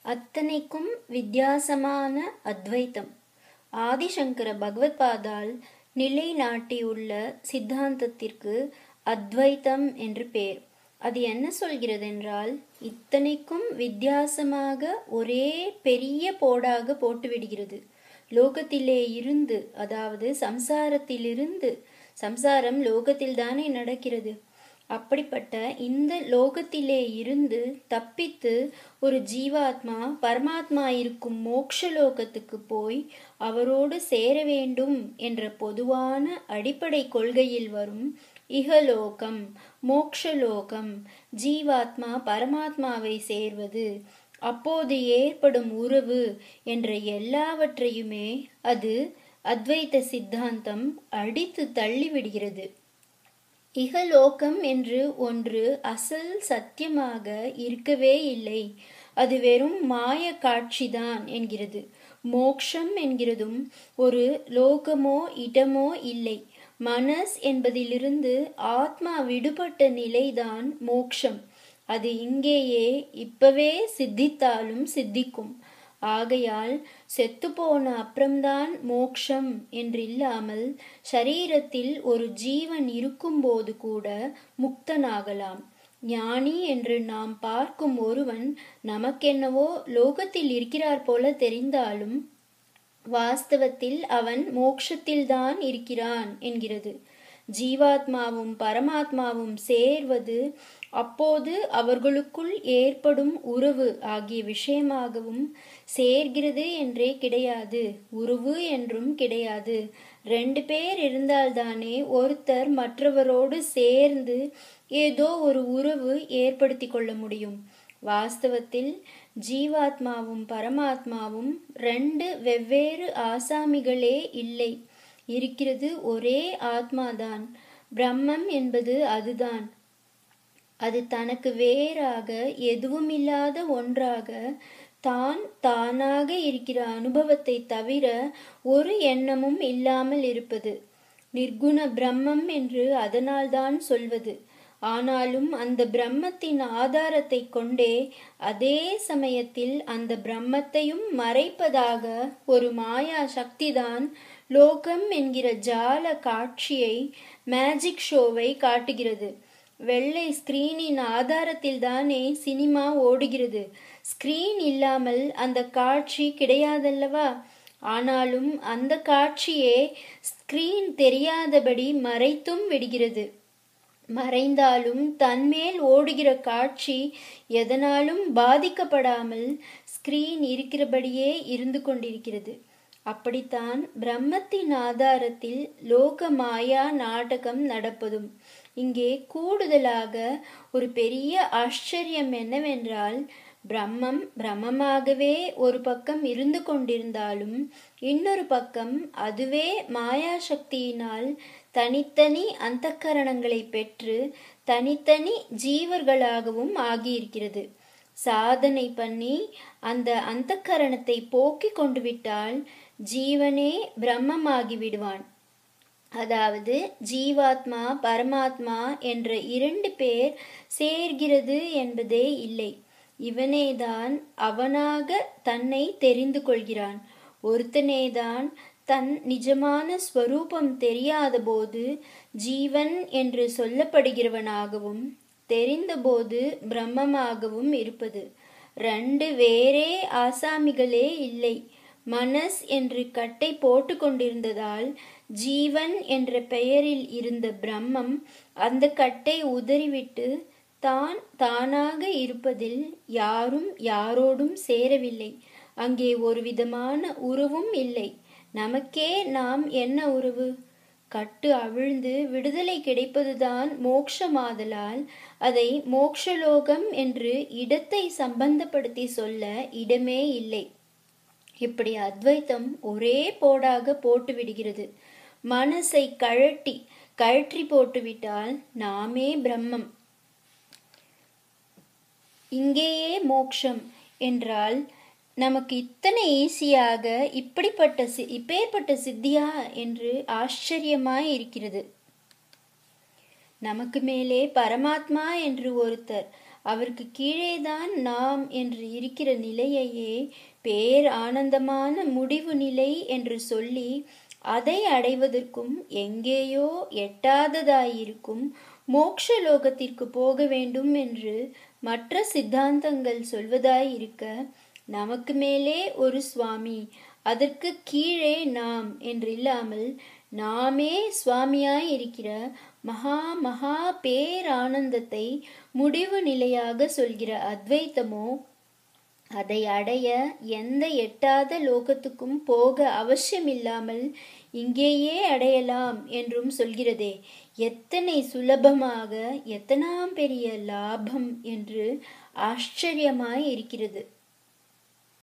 அத்தனைக்கும் வித்தியாசமான அத்வைத்தம் ஆதிசங்கர பகவத்பாதால் நிலைநாட்டியுள்ள சித்தாந்தத்திற்கு அத்வைத்தம் என்று பெயர் அது என்ன சொல்கிறது என்றால் இத்தனைக்கும் வித்தியாசமாக ஒரே பெரிய போடாக போட்டுவிடுகிறது லோகத்திலே இருந்து அதாவது சம்சாரத்திலிருந்து சம்சாரம் லோகத்தில் தானே நடக்கிறது அப்படிப்பட்ட இந்த லோகத்திலே இருந்து தப்பித்து ஒரு ஜீவாத்மா பரமாத்மா இருக்கும் மோக்ஷ லோகத்துக்கு போய் அவரோடு சேர வேண்டும் என்ற பொதுவான அடிப்படை கொள்கையில் வரும் இகலோகம் மோக்ஷலோகம் ஜீவாத்மா பரமாத்மாவை சேர்வது அப்போது ஏற்படும் உறவு என்ற எல்லாவற்றையுமே அது அத்வைத சித்தாந்தம் அடித்து தள்ளிவிடுகிறது இகலோகம் என்று ஒன்று அசல் சத்தியமாக இருக்கவே இல்லை அது வெறும் மாய காட்சிதான் என்கிறது மோக்ஷம் என்கிறதும் ஒரு லோகமோ இடமோ இல்லை மனஸ் என்பதிலிருந்து ஆத்மா விடுபட்ட நிலைதான் மோக்ஷம் அது இங்கேயே இப்பவே சித்தித்தாலும் சித்திக்கும் ஆகையால் செத்துப்போன அப்புறம்தான் மோக்ஷம் என்றில்லாமல் சரீரத்தில் ஒரு ஜீவன் இருக்கும்போது கூட முக்தனாகலாம் ஞானி என்று நாம் பார்க்கும் ஒருவன் நமக்கென்னவோ லோகத்தில் இருக்கிறார் போல தெரிந்தாலும் வாஸ்தவத்தில் அவன் மோக்ஷத்தில்தான் இருக்கிறான் என்கிறது ஜீவாத்மாவும் பரமாத்மாவும் சேர்வது அப்போது அவர்களுக்குள் ஏற்படும் உறவு ஆகிய விஷயமாகவும் சேர்கிறது என்றே கிடையாது உறவு என்றும் கிடையாது ரெண்டு பேர் இருந்தால்தானே ஒருத்தர் மற்றவரோடு சேர்ந்து ஏதோ ஒரு உறவு ஏற்படுத்தி கொள்ள முடியும் வாஸ்தவத்தில் ஜீவாத்மாவும் பரமாத்மாவும் ரெண்டு வெவ்வேறு ஆசாமிகளே இல்லை இருக்கிறது ஒரே ஆத்மாதான் பிரம்மம் என்பது அதுதான் அது தனக்கு வேறாக எதுவுமில்லாத ஒன்றாக தான் தானாக இருக்கிற அனுபவத்தை தவிர ஒரு எண்ணமும் இல்லாமல் இருப்பது நிர்குண பிரம்மம் என்று அதனால்தான் சொல்வது ஆனாலும் அந்த பிரம்மத்தின் ஆதாரத்தை கொண்டே அதே சமயத்தில் அந்த பிரம்மத்தையும் மறைப்பதாக ஒரு மாயா சக்திதான் லோகம் என்கிற ஜால காட்சியை மேஜிக் ஷோவை காட்டுகிறது வெள்ளை ஸ்கிரீனின் ஆதாரத்தில் தானே சினிமா ஓடுகிறது ஸ்கிரீன் இல்லாமல் அந்த காட்சி கிடையாதல்லவா ஆனாலும் அந்த காட்சியே ஸ்கிரீன் தெரியாதபடி மறைத்தும் விடுகிறது மறைந்தாலும் தன்மேல் ஓடுகிற காட்சி எதனாலும் பாதிக்கப்படாமல் ஸ்கிரீன் இருக்கிறபடியே இருந்து கொண்டிருக்கிறது அப்படித்தான் பிரம்மத்தின் ஆதாரத்தில் லோக மாயா நாடகம் நடப்பதும் இங்கே கூடுதலாக ஒரு பெரிய ஆச்சரியம் என்னவென்றால் பிரம்மம் பிரம்மமாகவே ஒரு பக்கம் இருந்து கொண்டிருந்தாலும் இன்னொரு பக்கம் அதுவே மாயா சக்தியினால் தனித்தனி அந்தக்கரணங்களை பெற்று தனித்தனி ஜீவர்களாகவும் ஆகியிருக்கிறது சாதனை பண்ணி அந்த அந்தக்கரணத்தை போக்கி கொண்டு விட்டால் ஜீவனே பிரம்மமாகி விடுவான் அதாவது ஜீவாத்மா பரமாத்மா என்ற இரண்டு பேர் சேர்கிறது என்பதே இல்லை இவனேதான் அவனாக தன்னை தெரிந்து கொள்கிறான் ஒருத்தனேதான் தன் நிஜமான ஸ்வரூபம் தெரியாத போது ஜீவன் என்று சொல்லப்படுகிறவனாகவும் தெரிந்தபோது பிரம்மமாகவும் இருப்பது ரெண்டு வேறே ஆசாமிகளே இல்லை மனஸ் என்று கட்டை போட்டு கொண்டிருந்ததால் ஜீவன் என்ற பெயரில் இருந்த பிரம்மம் அந்த கட்டை உதறிவிட்டு தான் தானாக இருப்பதில் யாரும் யாரோடும் சேரவில்லை அங்கே ஒரு விதமான உறவும் இல்லை நமக்கே நாம் என்ன உறவு கட்டு அவிழ்ந்து விடுதலை கிடைப்பதுதான் மோக்ஷமாதலால் அதை மோக்ஷலோகம் என்று இடத்தை சம்பந்தப்படுத்தி சொல்ல இடமே இல்லை இப்படி அத்வைத்தம் ஒரே போடாக போட்டு விடுகிறது மனசை கழட்டி கழற்றி போட்டுவிட்டால் நாமே பிரம்மம் இங்கேயே மோக்ஷம் என்றால் நமக்கு இத்தனை ஈஸியாக இப்படிப்பட்ட சி இப்பேற்பட்ட சித்தியா என்று ஆச்சரியமாய் இருக்கிறது நமக்கு மேலே பரமாத்மா என்று ஒருத்தர் அவருக்கு கீழேதான் நாம் என்று இருக்கிற நிலையையே பேர் ஆனந்தமான முடிவு நிலை என்று சொல்லி அதை அடைவதற்கும் எங்கேயோ எட்டாததாயிருக்கும் மோக்ஷ லோகத்திற்கு போக வேண்டும் என்று மற்ற சித்தாந்தங்கள் சொல்வதாயிருக்க நமக்கு மேலே ஒரு சுவாமி அதற்கு கீழே நாம் என்றில்லாமல் நாமே சுவாமியாய் இருக்கிற மகா மகா பேரானந்தத்தை முடிவு நிலையாக சொல்கிற அத்வைத்தமோ அதை அடைய எந்த எட்டாத லோகத்துக்கும் போக அவசியமில்லாமல் இங்கேயே அடையலாம் என்றும் சொல்கிறதே எத்தனை சுலபமாக எத்தனாம் பெரிய லாபம் என்று ஆச்சரியமாய் இருக்கிறது